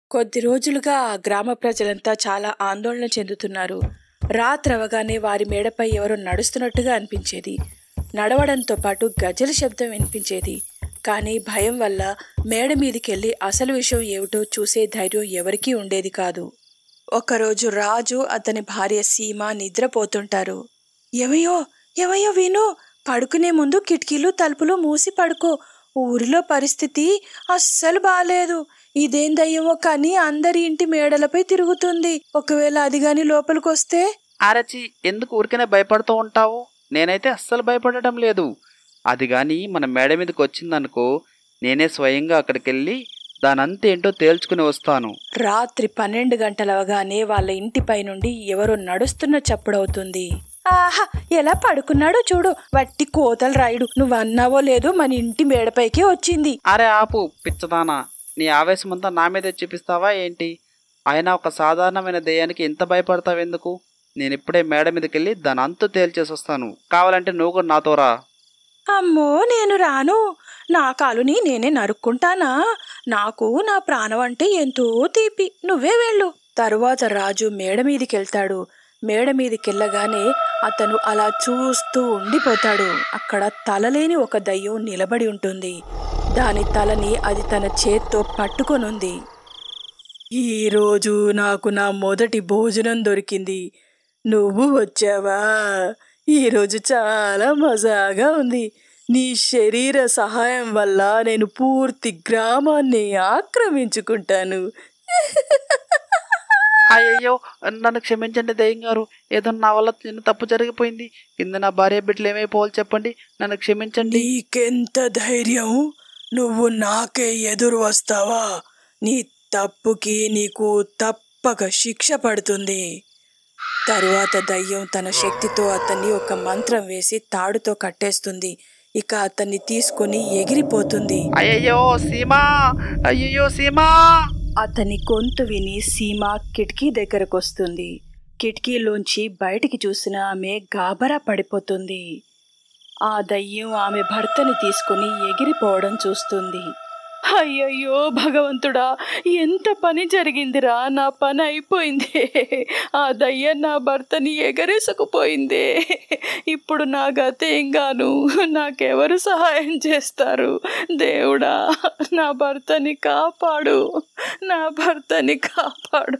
కొద్ది రోజులుగా ఆ గ్రామ ప్రజలంతా చాలా ఆందోళన చెందుతున్నారు రాత్రవగానే వారి మేడపై ఎవరో నడుస్తున్నట్టుగా అనిపించేది నడవడంతో పాటు గజల శబ్దం వినిపించేది కానీ భయం వల్ల మేడ మీదికెళ్ళి అసలు విషయం ఏమిటో చూసే ధైర్యం ఎవరికీ ఉండేది కాదు ఒకరోజు రాజు అతని భార్య సీమ నిద్రపోతుంటారు ఏమయ్యో ఏమయ్యో విను పడుకునే ముందు కిటికీలు తలుపులు మూసి పడుకో ఊరిలో పరిస్థితి అస్సలు బాలేదు ఇదేం దయ్యమో కానీ అందరి ఇంటి మేడలపై తిరుగుతుంది ఒకవేళ అది గాని లోపలికొస్తే ఆరచి ఎందుకు ఊరికనే భయపడుతూ ఉంటావు నేనైతే అస్సలు భయపడటం లేదు అది గాని మన మేడ మీదకి వచ్చిందనుకో నేనే స్వయంగా అక్కడికి వెళ్ళి దానంతేంటో తేల్చుకుని వస్తాను రాత్రి పన్నెండు గంటలవగానే వాళ్ళ ఇంటిపై నుండి ఎవరో నడుస్తున్న చప్పుడవుతుంది ఆహా ఎలా పడుకున్నాడో చూడు వట్టి కోతలు రాయుడు నువ్వు అన్నావో లేదో మన ఇంటి మేడపైకి వచ్చింది అరే ఆపు పిచ్చదానా నీ ఆవేశమంతా నా మీదే చూపిస్తావా ఏంటి అయినా ఒక సాధారణమైన దెయ్యానికి ఇంత భయపడతావెందుకు నేను ఇప్పుడే మేడ మీదకి వెళ్ళి దాని అంతు తేల్చేసి వస్తాను కావాలంటే నువ్వు కూడా నాతో రా అమ్మో నేను రాను నా కాలుని నేనే నరుక్కుంటానా నాకు నా ప్రాణం అంటే ఎంతో తీపి నువ్వే వెళ్ళు తరువాత రాజు మేడ మీదికెళ్తాడు మేడ మీదికెళ్ళగానే అతను అలా చూస్తూ ఉండిపోతాడు అక్కడ తలలేని ఒక దయ్యం నిలబడి ఉంటుంది దాని తలని అది తన చేత్తో పట్టుకొనుంది ఈరోజు నాకు నా మొదటి భోజనం దొరికింది నువ్వు వచ్చావా ఈరోజు చాలా మజాగా ఉంది నీ శరీర సహాయం వల్ల నేను పూర్తి గ్రామాన్ని ఆక్రమించుకుంటాను అయ్యయ్యో నన్ను క్షమించండి దయ్యం గారు ఏదో నా వల్ల చిన్న తప్పు జరిగిపోయింది కింద నా భార్య బిడ్డలు ఏమైపోవాలి చెప్పండి నన్ను క్షమించండి నీకెంత ధైర్యం నువ్వు నాకే ఎదురు వస్తావా నీ తప్పుకి నీకు తప్పక శిక్ష పడుతుంది తరువాత దయ్యం తన శక్తితో అతన్ని ఒక మంత్రం వేసి తాడుతో కట్టేస్తుంది ఇక అతన్ని తీసుకొని ఎగిరిపోతుంది అయ్యయ్యో సీమా అయ్యయ్యో సీమా అతని గొంతు విని సీమ కిటికీ దగ్గరకు వస్తుంది కిటికీలోంచి బయటికి చూసిన ఆమె గాబరా పడిపోతుంది ఆ దయ్యం ఆమె భర్తని తీసుకుని ఎగిరిపోవడం చూస్తుంది అయ్యయ్యో భగవంతుడా ఎంత పని జరిగిందిరా నా పని అయిపోయింది ఆ దయ్యం నా భర్తని ఎగరేసుకుపోయిందే ఇప్పుడు నా గతేం గాను నాకెవరు సహాయం చేస్తారు దేవుడా నా భర్తని కాపాడు నా భర్తని కాపాడు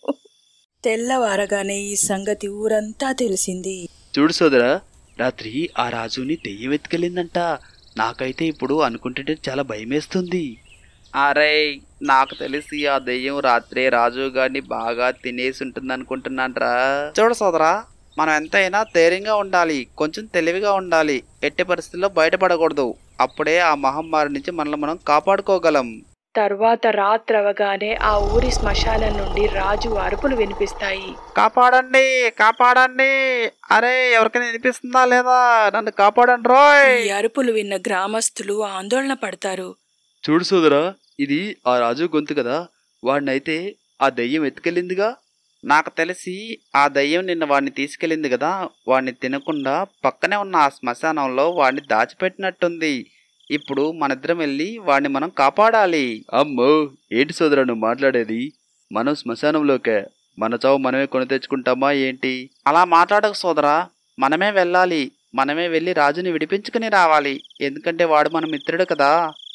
తెల్లవారగానే ఈ సంగతి ఊరంతా తెలిసింది చూడు సోదరా రాత్రి ఆ రాజుని దెయ్యం ఎత్తుకెళ్ళిందంట నాకైతే ఇప్పుడు అనుకుంటుంటే చాలా భయమేస్తుంది అరే నాకు తెలిసి ఆ దెయ్యం రాత్రే రాజు గారిని బాగా తినేసి ఉంటుంది అనుకుంటున్నాన్రా చూడు సోదరా మనం ఎంతైనా ధైర్యంగా ఉండాలి కొంచెం తెలివిగా ఉండాలి ఎట్టి పరిస్థితుల్లో బయటపడకూడదు అప్పుడే ఆ మహమ్మారి నుంచి మనల్ని మనం కాపాడుకోగలం తర్వాత రాత్రవగానే ఆ ఊరి శ్మశానం నుండి రాజు అరుపులు వినిపిస్తాయి కాపాడండి కాపాడండి అరే ఎవరికైనా వినిపిస్తుందా లేదా నన్ను కాపాడండి రోయ్ ఈ అరుపులు విన్న గ్రామస్తులు ఆందోళన పడతారు చూడు సోదరా ఇది ఆ రాజు గొంతు కదా వాడినైతే ఆ దయ్యం ఎత్తుకెళ్ళిందిగా నాకు తెలిసి ఆ దయ్యం నిన్న వాడిని తీసుకెళ్ళింది కదా వాడిని తినకుండా పక్కనే ఉన్న ఆ శ్మశానంలో వాడిని దాచిపెట్టినట్టుంది ఇప్పుడు మనిద్దరం వెళ్ళి వాడిని మనం కాపాడాలి అమ్మో ఏంటి సోదరా నువ్వు మాట్లాడేది మనం శ్మశానంలోకే మన చావు మనమే కొని తెచ్చుకుంటామా ఏంటి అలా మాట్లాడక సోదరా మనమే వెళ్ళాలి మనమే వెళ్ళి రాజుని విడిపించుకుని రావాలి ఎందుకంటే వాడు మన మిత్రుడు కదా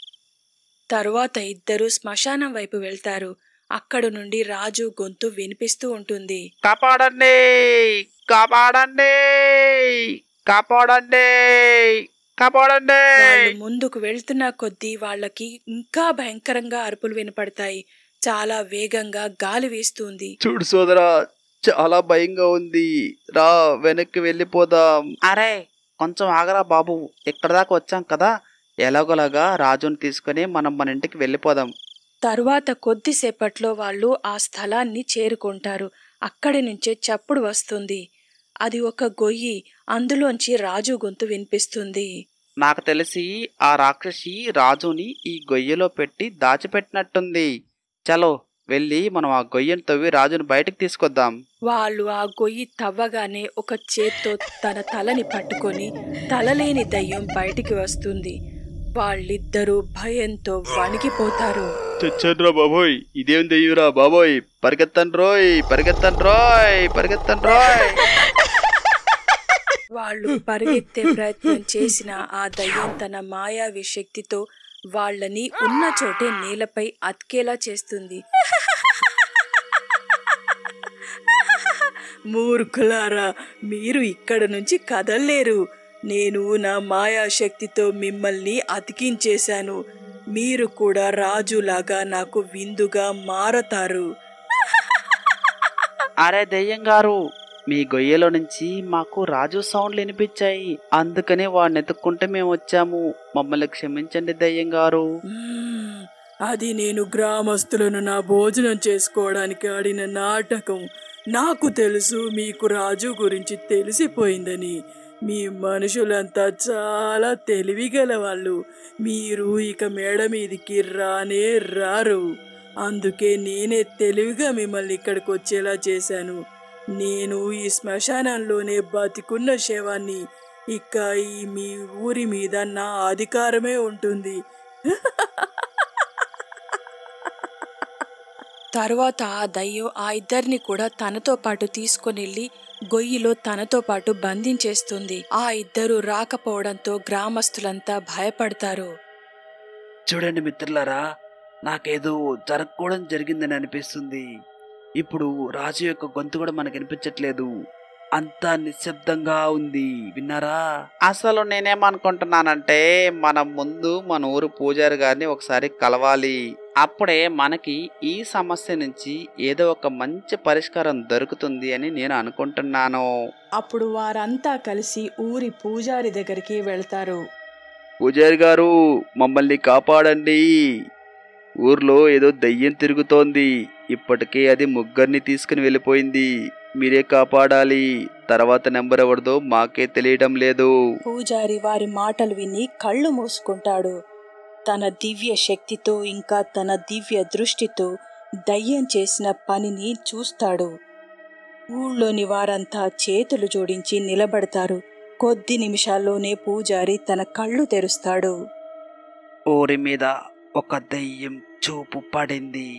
తరువాత ఇద్దరు శ్మశానం వైపు వెళ్తారు అక్కడి నుండి రాజు గొంతు వినిపిస్తూ ఉంటుంది కాపాడండి కాపాడండి కాపాడండి కాపాడండి వాళ్ళు ముందుకు వెళ్తున్న కొద్దీ వాళ్ళకి ఇంకా భయంకరంగా అరుపులు వినపడతాయి చాలా వేగంగా గాలి వీస్తుంది చూడు సోదరా చాలా భయంగా ఉంది రా వెనక్కి వెళ్ళిపోదాం అరే కొంచెం ఆగరా బాబు ఇక్కడ దాకా వచ్చాం కదా ఎలాగోలాగా రాజుని తీసుకొని మనం మన ఇంటికి వెళ్ళిపోదాం తరువాత కొద్దిసేపట్లో వాళ్ళు ఆ స్థలాన్ని చేరుకుంటారు అక్కడి నుంచే చప్పుడు వస్తుంది అది ఒక గొయ్యి అందులోంచి రాజు గొంతు వినిపిస్తుంది నాకు తెలిసి ఆ రాక్షసి రాజుని ఈ గొయ్యలో పెట్టి దాచిపెట్టినట్టుంది చలో వెళ్ళి మనం ఆ గొయ్యను తవ్వి రాజుని బయటకు తీసుకొద్దాం వాళ్ళు ఆ గొయ్యి తవ్వగానే ఒక చేత్తో తన తలని పట్టుకొని తలలేని దయ్యం బయటికి వస్తుంది వాళ్ళిద్దరూ భయంతో వణికిపోతారు చచ్చన్రా బాబోయ్ ఇదేం దెయ్యురా బాబోయ్ పరిగెత్తండి రోయ్ పరిగెత్తండి రోయ్ పరిగెత్తండి రోయ్ వాళ్ళు పరిగెత్తే ప్రయత్నం చేసిన ఆ దయ్యం తన మాయావి శక్తితో వాళ్ళని ఉన్న చోటే నేలపై అతికేలా చేస్తుంది మూర్ఖులారా మీరు ఇక్కడ నుంచి కదల్లేరు నేను నా మాయా శక్తితో మిమ్మల్ని అతికించేశాను మీరు కూడా రాజులాగా నాకు విందుగా మారతారు అరే దెయ్యం గారు మీ గొయ్యలో నుంచి మాకు రాజు సౌండ్లు వినిపించాయి అందుకనే వాడిని ఎత్తుక్కుంటే మేము వచ్చాము మమ్మల్ని క్షమించండి దెయ్యం గారు మ్మ్. అది నేను గ్రామస్తులను నా భోజనం చేసుకోవడానికి ఆడిన నాటకం నాకు తెలుసు మీకు రాజు గురించి తెలిసిపోయిందని మీ మనుషులంతా చాలా తెలివిగల వాళ్ళు మీరు ఇక మేడ మీదికి రానే రారు అందుకే నేనే తెలివిగా మిమ్మల్ని ఇక్కడికి వచ్చేలా చేశాను నేను ఈ శ్మశానంలోనే బతికున్న శవాన్ని ఇక ఈ మీ ఊరి మీద నా అధికారమే ఉంటుంది తర్వాత ఆ దయ్యం ఆ ఇద్దరిని కూడా తనతో పాటు తీసుకొనెళ్ళి గొయ్యిలో తనతో పాటు బంధించేస్తుంది ఆ ఇద్దరు రాకపోవడంతో గ్రామస్తులంతా భయపడతారు చూడండి మిత్రులారా నాకేదో జరగకూడదు జరిగిందని అనిపిస్తుంది ఇప్పుడు రాజు యొక్క గొంతు కూడా మనకు వినిపించట్లేదు అంతా నిశ్శబ్దంగా ఉంది విన్నారా అసలు నేనేమనుకుంటున్నానంటే మనం ముందు మన ఊరు పూజారి గారిని ఒకసారి కలవాలి అప్పుడే మనకి ఈ సమస్య నుంచి ఏదో ఒక మంచి పరిష్కారం దొరుకుతుంది అని నేను అనుకుంటున్నాను అప్పుడు వారంతా కలిసి ఊరి పూజారి దగ్గరికి వెళ్తారు పూజారి గారు మమ్మల్ని కాపాడండి ఊర్లో ఏదో దయ్యం తిరుగుతోంది ఇప్పటికే అది ముగ్గురిని తీసుకుని వెళ్ళిపోయింది మీరే కాపాడాలి తర్వాత నెంబర్ ఎవరిదో మాకే తెలియడం లేదు పూజారి వారి మాటలు విని కళ్ళు మూసుకుంటాడు తన దివ్య శక్తితో ఇంకా తన దివ్య దృష్టితో దయ్యం చేసిన పనిని చూస్తాడు ఊళ్ళోని వారంతా చేతులు జోడించి నిలబడతారు కొద్ది నిమిషాల్లోనే పూజారి తన కళ్ళు తెరుస్తాడు ఊరి మీద ఒక దయ్యం చూపు పడింది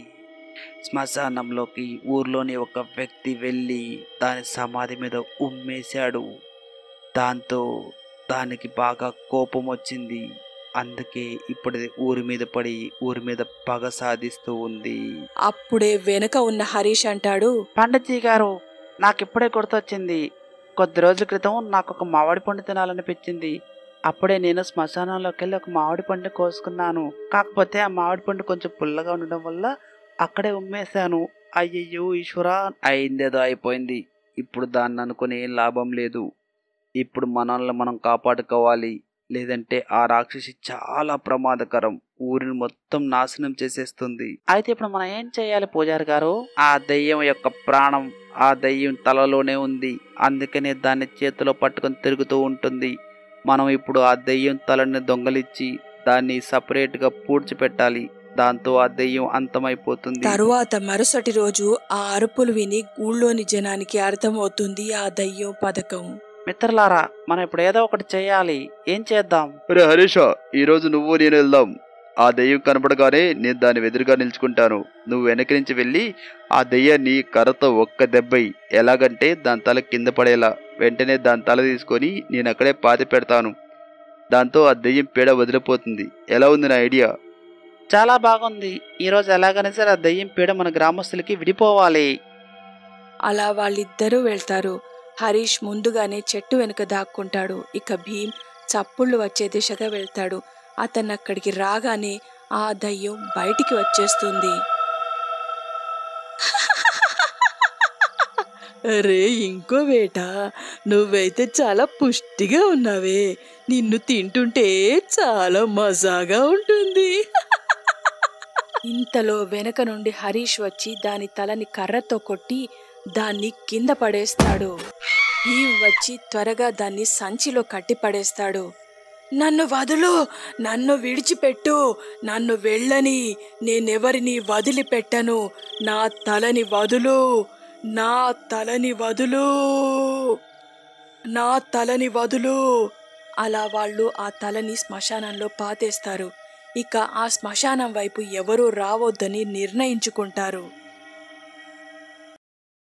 శ్మశానంలోకి ఊర్లోని ఒక వ్యక్తి వెళ్ళి దాని సమాధి మీద ఉమ్మేశాడు దాంతో దానికి బాగా కోపం వచ్చింది అందుకే ఇప్పుడు ఇది ఊరి మీద పడి ఊరి మీద పగ సాధిస్తూ ఉంది అప్పుడే వెనుక ఉన్న హరీష్ అంటాడు పండితీ గారు నాకు ఇప్పుడే గుర్తొచ్చింది కొద్ది రోజుల క్రితం నాకు ఒక మామిడి పండు తినాలనిపించింది అప్పుడే నేను శ్మశానంలోకి వెళ్ళి ఒక మామిడి పండు కోసుకున్నాను కాకపోతే ఆ మామిడి పండు కొంచెం పుల్లగా ఉండడం వల్ల అక్కడే ఉమ్మేశాను అయ్యయ్యో ఈశ్వరా అయిందేదో అయిపోయింది ఇప్పుడు దాన్ని అనుకుని ఏం లాభం లేదు ఇప్పుడు మనల్ని మనం కాపాడుకోవాలి లేదంటే ఆ రాక్షసి చాలా ప్రమాదకరం ఊరిని మొత్తం నాశనం చేసేస్తుంది అయితే ఇప్పుడు మనం ఏం చేయాలి పూజారి గారు ఆ దయ్యం యొక్క ప్రాణం ఆ దయ్యం తలలోనే ఉంది అందుకనే దాన్ని చేతిలో పట్టుకొని తిరుగుతూ ఉంటుంది మనం ఇప్పుడు ఆ దయ్యం తలని దొంగలిచ్చి దాన్ని సపరేట్ గా పూడ్చిపెట్టాలి దాంతో ఆ దయ్యం అంతమైపోతుంది తరువాత మరుసటి రోజు ఆ అరుపులు విని ఊళ్ళోని జనానికి అర్థమవుతుంది ఆ దయ్యం పథకం మిత్రులారా మనం ఇప్పుడు ఏదో ఒకటి చేయాలి ఏం చేద్దాం అరే హరీష ఈ రోజు నువ్వు నేను వెళ్దాం ఆ దెయ్యం కనపడగానే నేను దాని ఎదురుగా నిల్చుకుంటాను నువ్వు వెనక నుంచి వెళ్ళి ఆ దెయ్యాన్ని కర్రతో ఒక్క దెబ్బై ఎలాగంటే దాని తల కింద పడేలా వెంటనే దాని తల తీసుకొని నేను అక్కడే పాతి పెడతాను దాంతో ఆ దెయ్యం పీడ వదిలిపోతుంది ఎలా ఉంది నా ఐడియా చాలా బాగుంది ఈరోజు ఎలాగైనా సరే ఆ దెయ్యం పీడ మన గ్రామస్తులకి విడిపోవాలి అలా వాళ్ళిద్దరూ వెళ్తారు హరీష్ ముందుగానే చెట్టు వెనుక దాక్కుంటాడు ఇక భీమ్ చప్పుళ్ళు వచ్చే దిశగా వెళ్తాడు అతను అక్కడికి రాగానే ఆ దయ్యం బయటికి వచ్చేస్తుంది అరే ఇంకో వేట నువ్వైతే చాలా పుష్టిగా ఉన్నావే నిన్ను తింటుంటే చాలా మజాగా ఉంటుంది ఇంతలో వెనక నుండి హరీష్ వచ్చి దాని తలని కర్రతో కొట్టి దాన్ని కింద పడేస్తాడు భీమ్ వచ్చి త్వరగా దాన్ని సంచిలో కట్టి పడేస్తాడు నన్ను వదులు నన్ను విడిచిపెట్టు నన్ను వెళ్ళని నేనెవరిని వదిలిపెట్టను నా తలని వదులు నా తలని వదులు నా తలని వదులు అలా వాళ్ళు ఆ తలని శ్మశానంలో పాతేస్తారు ఇక ఆ శ్మశానం వైపు ఎవరూ రావద్దని నిర్ణయించుకుంటారు